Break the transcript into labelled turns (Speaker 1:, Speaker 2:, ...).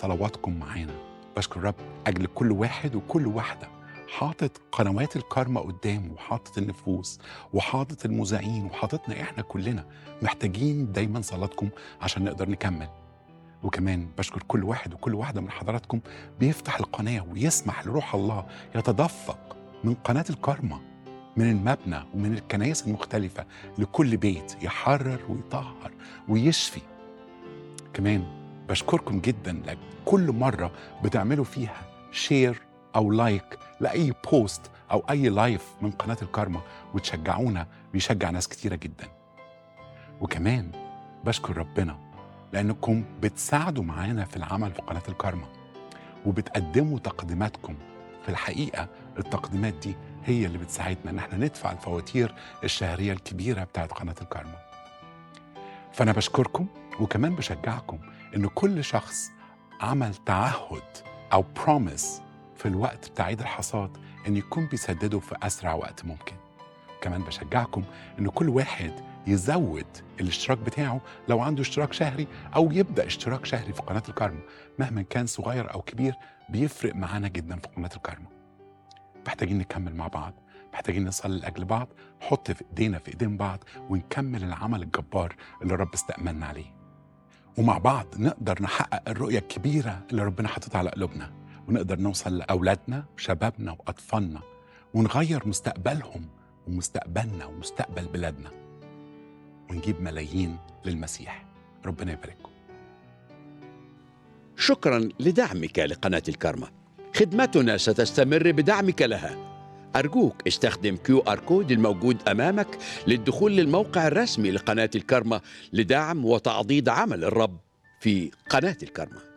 Speaker 1: صلواتكم معانا بشكر الرب أجل كل واحد وكل واحدة حاطط قنوات الكارما قدامه وحاطط النفوس وحاطط المذيعين وحاططنا احنا كلنا محتاجين دايما صلاتكم عشان نقدر نكمل وكمان بشكر كل واحد وكل واحدة من حضراتكم بيفتح القناة ويسمح لروح الله يتدفق من قناة الكارما من المبنى ومن الكنائس المختلفة لكل بيت يحرر ويطهر ويشفي كمان بشكركم جدا لك كل مرة بتعملوا فيها شير أو لايك لأي بوست أو أي لايف من قناة الكارما وتشجعونا بيشجع ناس كتيرة جدا وكمان بشكر ربنا لأنكم بتساعدوا معانا في العمل في قناة الكارما وبتقدموا تقديماتكم في الحقيقة التقديمات دي هي اللي بتساعدنا ان احنا ندفع الفواتير الشهرية الكبيرة بتاعت قناة الكارما فأنا بشكركم وكمان بشجعكم إن كل شخص عمل تعهد أو بروميس في الوقت بتاع عيد الحصاد إن يكون بيسدده في أسرع وقت ممكن كمان بشجعكم إن كل واحد يزود الاشتراك بتاعه لو عنده اشتراك شهري أو يبدأ اشتراك شهري في قناة الكارما مهما كان صغير أو كبير بيفرق معانا جدا في قناة الكارما محتاجين نكمل مع بعض محتاجين نصلي لأجل بعض نحط في إيدينا في إيدين بعض ونكمل العمل الجبار اللي رب استأمنا عليه ومع بعض نقدر نحقق الرؤية الكبيرة اللي ربنا حاططها على قلوبنا ونقدر نوصل لأولادنا وشبابنا وأطفالنا ونغير مستقبلهم ومستقبلنا ومستقبل بلادنا ونجيب ملايين للمسيح ربنا يبارككم
Speaker 2: شكرا لدعمك لقناة الكرمة خدمتنا ستستمر بدعمك لها أرجوك استخدم كيو آر كود الموجود أمامك للدخول للموقع الرسمي لقناة الكرمة لدعم وتعضيد عمل الرب في قناة الكرمة